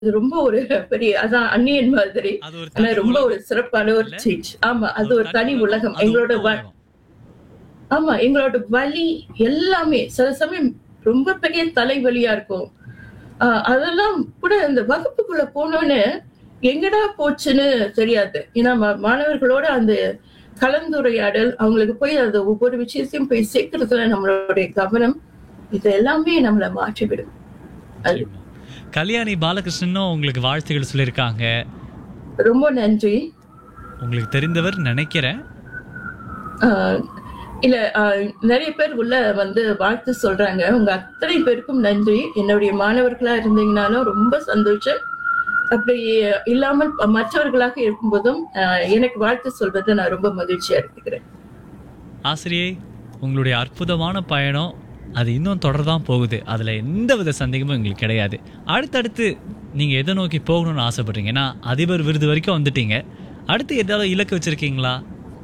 அது ரொம்ப ஒரு பெரிய அதான் அந்நியன் மாதிரி அது ஒரு ஆனா தனி ரொம்ப உலகம். ஒரு சிறப்பான ஒரு இல்ல? சேஞ்ச் ஆமா அது ஒரு தனி உலகம் அது எங்களோட ஒரு வ- உலகம். ஆமா எங்களோட வலி எல்லாமே சில சமயம் ரொம்ப பெரிய தலைவலியா இருக்கும் ஆஹ் அதெல்லாம் கூட இந்த வகுப்புக்குள்ள போனோன்னு எங்கடா போச்சுன்னு தெரியாது ஏன்னா மா- மாணவர்களோட அந்த கலந்துரையாடல் அவங்களுக்கு போய் அந்த ஒவ்வொரு விஷயத்தையும் போய் சேர்க்கறதுல நம்மளுடைய கவனம் இது எல்லாமே நம்மளை மாற்றிவிடும் அது நிச்சயமா. கல்யாணி பாலகிருஷ்ணனும் உங்களுக்கு வாழ்த்துக்கள் சொல்லியிருக்காங்க ரொம்ப நன்றி உங்களுக்கு தெரிந்தவர் நினைக்கிறேன் ஆஹ் இல்ல ஆஹ் நிறைய பேர் உள்ள வந்து வாழ்த்து சொல்றாங்க உங்க அத்தனை பேருக்கும் நன்றி என்னுடைய மாணவர்களா இருந்தீங்கனாலும் ரொம்ப சந்தோஷம் அப்படி இல்லாமல் மற்றவர்களாக இருக்கும்போதும் ஆஹ் எனக்கு வாழ்த்து சொல்வதை நான் ரொம்ப மகிழ்ச்சியா எடுத்துக்கிறேன் ஆசிரியை உங்களுடைய அற்புதமான பயணம் அது இன்னும் தொடர்தான் போகுது அதுல எந்த வித சந்தேகமும் எங்களுக்கு கிடையாது அடுத்தடுத்து நீங்க எதை நோக்கி போகணும்னு ஆசைப்படுறீங்க ஏன்னா அதிபர் விருது வரைக்கும் வந்துட்டீங்க அடுத்து ஏதாவது இலக்கு வச்சிருக்கீங்களா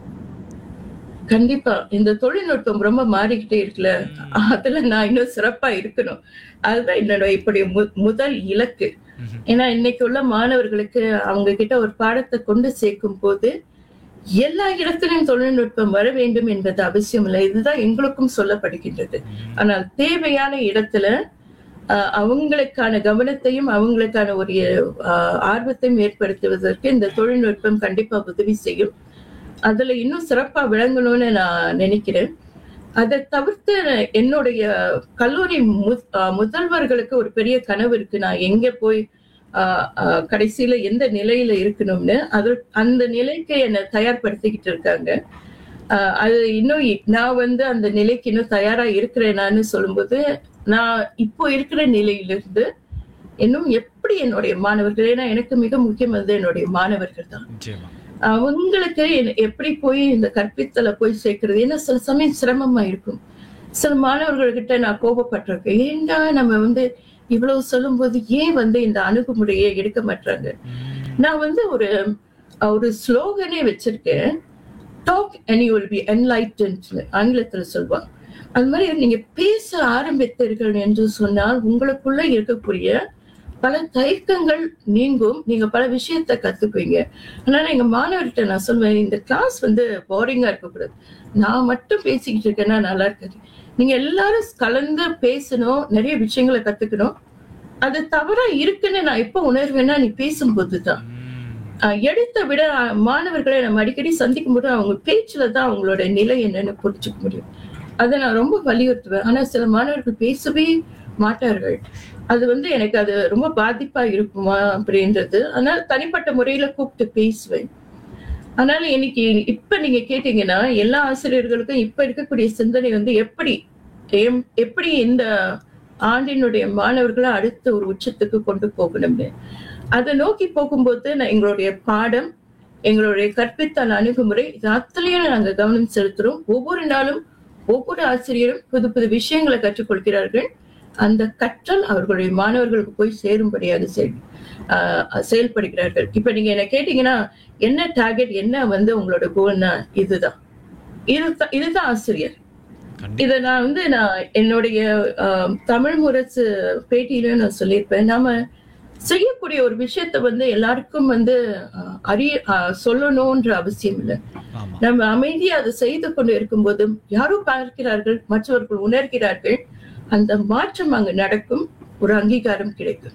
கண்டிப்பா இந்த தொழில்நுட்பம் ரொம்ப மாறிக்கிட்டே இருக்குல்ல அதுல நான் இன்னும் சிறப்பா இருக்கணும் அதுதான் என்னோட இப்படி மு- முதல் இலக்கு ம்ஹும். ஏன்னா இன்னைக்கு உள்ள மாணவர்களுக்கு அவங்க கிட்ட ஒரு பாடத்தை கொண்டு சேர்க்கும் போது எல்லா இடத்திலும் தொழில்நுட்பம் வர வேண்டும் என்பது அவசியம் இல்லை இதுதான் எங்களுக்கும் சொல்லப்படுகின்றது ஆனால் தேவையான இடத்துல ஆஹ், அவங்களுக்கான கவனத்தையும் அவங்களுக்கான ஒரு ஆஹ், ஆர்வத்தையும் ஏற்படுத்துவதற்கு இந்த தொழில்நுட்பம் கண்டிப்பா உதவி செய்யும் அதுல இன்னும் சிறப்பா விளங்கணும்னு நான் நினைக்கிறேன் அதை தவிர்த்து என்னுடைய கல்லூரி மு- ஆஹ் முதல்வர்களுக்கு ஒரு பெரிய கனவு இருக்கு நான் எங்க போய் ஆஹ் ஆஹ் கடைசியில எந்த நிலையில இருக்கணும்னு அது அந்த நிலைக்கு என்னை தயார்படுத்திக்கிட்டு இருக்காங்க ஆஹ் அது இன்னும் இ- நான் வந்து அந்த நிலைக்கு இன்னும் தயாரா இருக்கிறேனான்னு சொல்லும்போது நான் இப்போ இருக்கிற நிலையிலிருந்து இன்னும் எப்படி என்னுடைய மாணவர்கள் ஏன்னா எனக்கு மிக முக்கியம் வந்து என்னுடைய மாணவர்கள் தான் நிச்சயமா அவங்களுக்கு என்ன- எப்படி போய் இந்த கற்பித்தலை போய் சேர்க்கிறது ஏன்னா சில சமயம் சிரமமா இருக்கும் சில மாணவர்கள்கிட்ட நான் கோபப்பட்டிருக்கேன் ஏன்டா நம்ம வந்து இவ்வளவு சொல்லும்போது ஏன் வந்து இந்த அணுகுமுறையை எடுக்க மாட்டாங்க நான் வந்து ஒரு ஒரு ஸ்லோகனே வச்சிருக்கேன் talk and you will be enlightened ஆங்கிலத்துல சொல்லுவாங்க அது மாதிரி நீங்க பேச ஆரம்பித்தீர்கள் என்று சொன்னால் உங்களுக்குள்ள இருக்கக்கூடிய பல தயக்கங்கள் நீங்கும் நீங்க பல விஷயத்த கத்துக்குவீங்க அதனால எங்க மாணவர்கிட்ட நான் சொல்லுவேன் இந்த கிளாஸ் வந்து போரிங்கா இருக்கக்கூடாது நான் மட்டும் பேசிக்கிட்டு இருக்கேன்னா நல்லா இருக்காது நீங்க எல்லாரும் கலந்து பேசணும் நிறைய விஷயங்களை கத்துக்கணும் அது தவறா இருக்குன்னு நான் எப்ப உணர்வேன்னா நீ பேசும்போது தான் ஆஹ் எடுத்த விட ஆஹ் மாணவர்களை நம்ம அடிக்கடி சந்திக்கும் போது அவங்க பேச்சுல தான் அவங்களோட நிலை என்னன்னு புரிஞ்சுக்க முடியும் அதை நான் ரொம்ப வலியுறுத்துவேன் ஆனா சில மாணவர்கள் பேசவே மாட்டார்கள் அது வந்து எனக்கு அது ரொம்ப பாதிப்பா இருக்குமா அப்படின்றது அதனால தனிப்பட்ட முறையில கூப்பிட்டு பேசுவேன் அதனால இன்னைக்கு இப்ப நீங்க கேட்டீங்கன்னா எல்லா ஆசிரியர்களுக்கும் இப்ப இருக்கக்கூடிய சிந்தனை வந்து எப்படி எம்- எப்படி இந்த ஆண்டினுடைய மாணவர்களை அடுத்த ஒரு உச்சத்துக்கு கொண்டு போகணும்னு அதை நோக்கி போகும்போது நான் எங்களுடைய பாடம் எங்களுடைய கற்பித்தல் அணுகுமுறை இது அத்தனையும் நாங்க கவனம் செலுத்துறோம் ஒவ்வொரு நாளும் ஒவ்வொரு ஆசிரியரும் புது புது விஷயங்களை கற்றுக்கொள்கிறார்கள் அந்த கற்றல் அவர்களுடைய மாணவர்களுக்கு போய் சேரும்படியாக செய் ஆஹ் செயல்படுகிறார்கள் இப்ப நீங்க என்ன கேட்டீங்கன்னா என்ன டார்கெட் என்ன வந்து உங்களோட கோல்னா இதுதான் இதுதான் இதுதான் ஆசிரியர் கண்டிப்பா இத நான் வந்து நான் என்னுடைய ஆஹ், தமிழ் முரசு பேட்டியிலும் நான் சொல்லியிருப்பேன் நாம செய்யக்கூடிய ஒரு விஷயத்த வந்து எல்லாருக்கும் வந்து ஆஹ், அறிய ஆஹ், சொல்லணும்ன்ற அவசியம் இல்லை ஆமா நம்ம அமைதியா அதை செய்து கொண்டு இருக்கும்போதும் யாரோ பார்க்கிறார்கள் மற்றவர்கள் உணர்கிறார்கள் அந்த மாற்றம் அங்கு நடக்கும் ஒரு அங்கீகாரம் கிடைக்கும்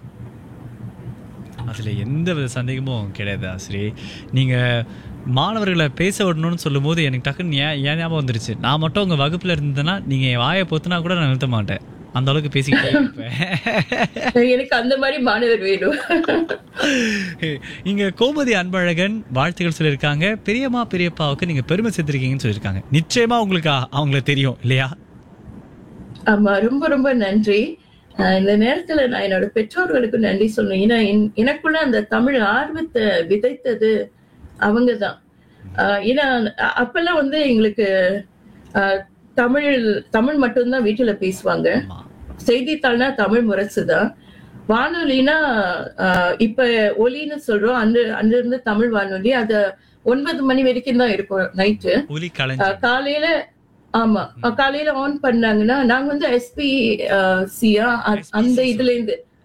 அதுல எந்த வித சந்தேகமும் கிடையாது ஆசிரியை நீங்க மாணவர்களை பேச விடணும்னு சொல்லும்போது எனக்கு டக்குன்னு ஏன் ஏன் ஞாபகம் வந்துருச்சு நான் மட்டும் உங்க வகுப்புல இருந்தேன்னா நீங்க என் வாயை பொத்துனா கூட நான் நிறுத்த மாட்டேன் அந்த அளவுக்கு பேசிக்கிட்டே இருப்பேன் எனக்கு அந்த மாதிரி மாணவர் வேணும் இங்க கோமதி அன்பழகன் வாழ்த்துக்கள் சொல்லியிருக்காங்க பெரியம்மா பெரியப்பாவுக்கு நீங்க பெருமை சேர்த்திருக்கீங்கன்னு சொல்லியிருக்காங்க நிச்சயமா உங்களுக்கு அ- அவங்கள தெரியும் இல்லையா ஆமா ரொம்ப ரொம்ப நன்றி ஆஹ் இந்த நேரத்துல நான் என்னோட பெற்றோர்களுக்கு நன்றி சொல்லணும் ஏன்னா என்- எனக்குள்ள அந்த தமிழ் ஆர்வத்தை விதைத்தது அவங்கதான் ஆஹ் ஏன்னா அ- அப்பெல்லாம் வந்து எங்களுக்கு ஆஹ் தமிழ் தமிழ் மட்டும்தான் வீட்டுல பேசுவாங்க ஆமா செய்தித்தாள்னா தமிழ் முரசு தான் வானொலினா ஆஹ் இப்ப ஒலின்னு சொல்றோம் அந்த அந்த இருந்து தமிழ் வானொலி அது ஒன்பது மணி வரைக்கும் தான் இருக்கும் நைட்டு ஒலி கலைஞர் காலையில ஆமா அஹ் காலையில ஆன் பண்ணாங்கன்னா நாங்க வந்து எஸ்பி சியா அந்த இதுல இருந்து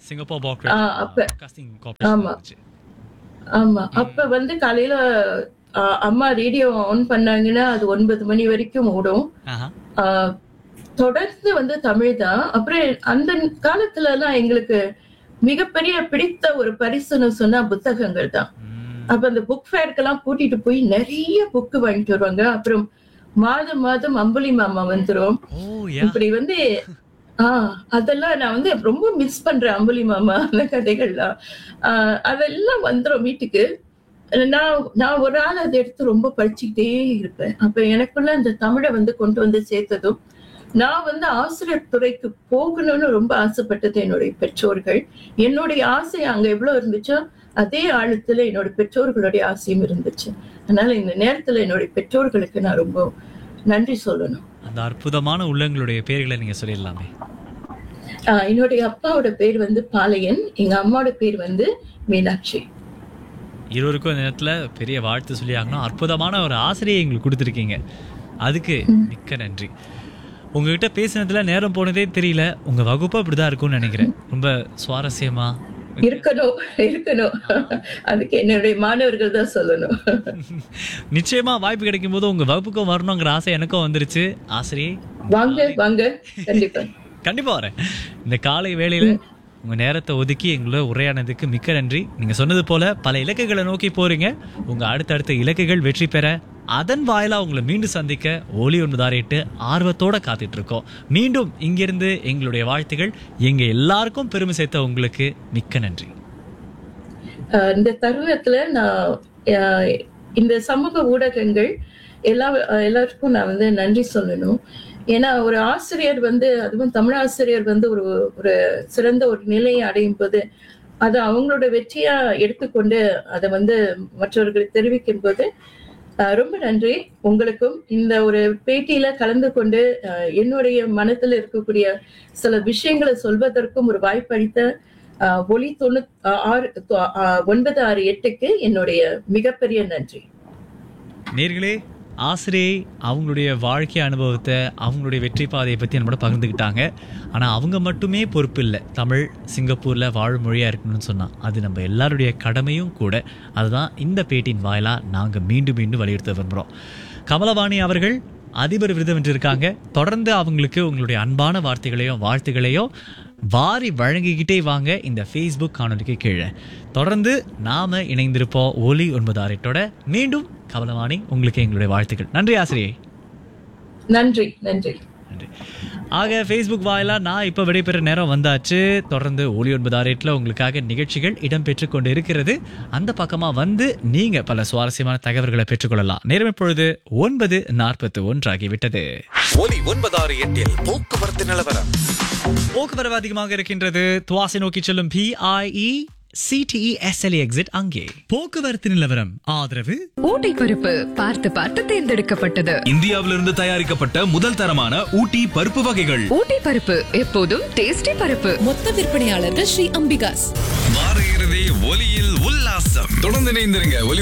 சிங்கப்பூர் ஆ, அப்ப- காஸ்டிங் ஆமா. ஆமா அப்ப வந்து காலையில ஆ, அம்மா ரேடியோ ஆன் பண்ணாங்கன்னா அது ஒன்பது மணி வரைக்கும் ஓடும் ஆ, தொடர்ந்து வந்து தமிழ் தான் அப்புறம் அந்த காலத்துல எல்லாம் எங்களுக்கு மிகப்பெரிய பிடித்த ஒரு பரிசுன்னு சொன்னா புத்தகங்கள் தான் அப்ப அந்த புக் ஃபேர்க்கெல்லாம் கூட்டிட்டு போய் நிறைய புக்கு வாங்கிட்டு வருவாங்க அப்புறம் மாதம் மாதம் அம்புலி மாமா வந்துரும் ஓ யா இப்படி வந்து ஆஹ் அதெல்லாம் நான் வந்து ரொம்ப மிஸ் பண்றேன் அம்புலி மாமா அந்த கதைகள்லாம் ஆஹ் அதெல்லாம் வந்துரும் வீட்டுக்கு நான் நான் ஒரு ஆள் அதை எடுத்து ரொம்ப படிச்சுக்கிட்டே இருப்பேன் அப்ப எனக்குள்ள அந்த தமிழை வந்து கொண்டு வந்து சேர்த்ததும் நான் வந்து ஆசிரியர் துறைக்கு போகணும்னு ரொம்ப ஆசைப்பட்டது என்னுடைய பெற்றோர்கள் என்னுடைய ஆசை அங்க எவ்வளவு இருந்துச்சோ அதே ஆழத்துல என்னோட பெற்றோர்களுடைய ஆசையும் இருந்துச்சு அதனால இந்த நேரத்துல என்னுடைய பெற்றோர்களுக்கு நான் ரொம்ப நன்றி சொல்லணும் அந்த அற்புதமான உள்ளங்களுடைய பேர்களை நீங்க சொல்லிடலாமே ஆஹ் என்னுடைய அப்பாவோட பேர் வந்து பாளையன் எங்க அம்மாவோட பேர் வந்து மீனாட்சி இருவருக்கும் இந்த நேரத்துல பெரிய வாழ்த்து சொல்லி ஆகணும் அற்புதமான ஒரு ஆசிரியை எங்களுக்கு கொடுத்துருக்கீங்க அதுக்கு மிக்க நன்றி உங்ககிட்ட பேசினதுல நேரம் போனதே தெரியல உங்க வகுப்பு அப்படிதான் இருக்கும்னு நினைக்கிறேன் ரொம்ப சுவாரஸ்யமா இருக்கணும் இருக்கணும் அதுக்கு என்னுடைய மாணவர்கள் தான் சொல்லணும் நிச்சயமா வாய்ப்பு கிடைக்கும் போது உங்க வகுப்புக்கும் வரணுங்கிற ஆசை எனக்கும் வந்துருச்சு ஆசிரியை வாங்க வாங்க கண்டிப்பா கண்டிப்பா வரேன் இந்த காலை வேளையில உங்க நேரத்தை ஒதுக்கி எங்களோட உரையானதுக்கு மிக்க நன்றி நீங்க சொன்னது போல பல இலக்குகளை நோக்கி போறீங்க உங்க அடுத்தடுத்த இலக்குகள் வெற்றி பெற அதன் வாயிலா உங்களை மீண்டும் சந்திக்க ஒலி ஒன்பதாரிட்டு ஆர்வத்தோட காத்துட்டு இருக்கோம் மீண்டும் இங்கிருந்து எங்களுடைய வாழ்த்துகள் எங்க எல்லாருக்கும் பெருமை சேர்த்த உங்களுக்கு மிக்க நன்றி ஆஹ் இந்த தருணத்துல நான் ஆஹ் இந்த சமூக ஊடகங்கள் எல்லா எல்லாருக்கும் நான் வந்து நன்றி சொல்லணும் ஏன்னா ஒரு ஆசிரியர் வந்து அதுவும் தமிழ் ஆசிரியர் வந்து ஒரு ஒரு சிறந்த ஒரு நிலையை அடையும் போது அதை அவங்களோட வெற்றியா எடுத்துக்கொண்டு அதை வந்து மற்றவர்களுக்கு தெரிவிக்கும் போது ஆஹ் ரொம்ப நன்றி உங்களுக்கும் இந்த ஒரு பேட்டியில கலந்து கொண்டு ஆஹ் என்னுடைய மனத்துல இருக்கக்கூடிய சில விஷயங்களை சொல்வதற்கும் ஒரு வாய்ப்பளித்த ஆஹ் ஒலி தொண்ணூ ஆறு தொ- ஆஹ் ஒன்பது ஆறு எட்டுக்கு என்னுடைய மிகப்பெரிய நன்றி நேர்களே ஆசிரியை அவங்களுடைய வாழ்க்கை அனுபவத்தை அவங்களுடைய வெற்றி பாதையை பற்றி நம்மளோட பகிர்ந்துக்கிட்டாங்க ஆனால் அவங்க மட்டுமே பொறுப்பு இல்லை தமிழ் சிங்கப்பூரில் வாழும் மொழியாக இருக்கணும்னு சொன்னா அது நம்ம எல்லாருடைய கடமையும் கூட அதுதான் இந்த பேட்டியின் வாயிலாக நாங்கள் மீண்டும் மீண்டும் வலியுறுத்த விரும்புகிறோம் கமலவாணி அவர்கள் அதிபர் விருது வென்றிருக்காங்க தொடர்ந்து அவங்களுக்கு உங்களுடைய அன்பான வார்த்தைகளையும் வாழ்த்துகளையும் வாரி வழங்கிக்கிட்டே வாங்க இந்த ஃபேஸ்புக் காணொலிக்கு கீழே தொடர்ந்து நாம இணைந்திருப்போம் ஒலி ஒன்பது ஆறிட்டோட மீண்டும் கமலவாணி உங்களுக்கு எங்களுடைய வாழ்த்துக்கள் நன்றி ஆசிரியை நன்றி நன்றி நன்றி ஆக ஃபேஸ்புக் வாயிலாக நான் இப்போ விடைபெற நேரம் வந்தாச்சு தொடர்ந்து ஒளி ஒன்பது ஆரேட்டில் உங்களுக்காக நிகழ்ச்சிகள் இடம்பெற்று கொண்டு இருக்கிறது அந்த பக்கமாக வந்து நீங்கள் பல சுவாரஸ்யமான தகவல்களை பெற்றுக்கொள்ளலாம் நேரம் இப்பொழுது ஒன்பது நாற்பத்து ஒன்று ஆகிவிட்டது ஒலி ஒன்பதாறு எட்டில் போக்குவரத்து நிலவரம் போக்குவரவு அதிகமாக இருக்கின்றது துவாசை நோக்கி செல்லும் பிஐஇ சிடிஇ எஸ்எல்இ எக்ஸிட் அங்கே போக்குவரத்து நிலவரம் ஆதரவு ஊட்டி பருப்பு பார்த்து பார்த்து தேர்ந்தெடுக்கப்பட்டது இந்தியாவிலிருந்து தயாரிக்கப்பட்ட முதல் தரமான ஊட்டி பருப்பு வகைகள் ஊட்டி பருப்பு எப்போதும் டேஸ்டி பருப்பு மொத்த விற்பனையாளர்கள் ஸ்ரீ அம்பிகாஸ் வார இறுதி ஒலியில் உல்லாசம் தொடர்ந்து இணைந்திருங்க ஒலி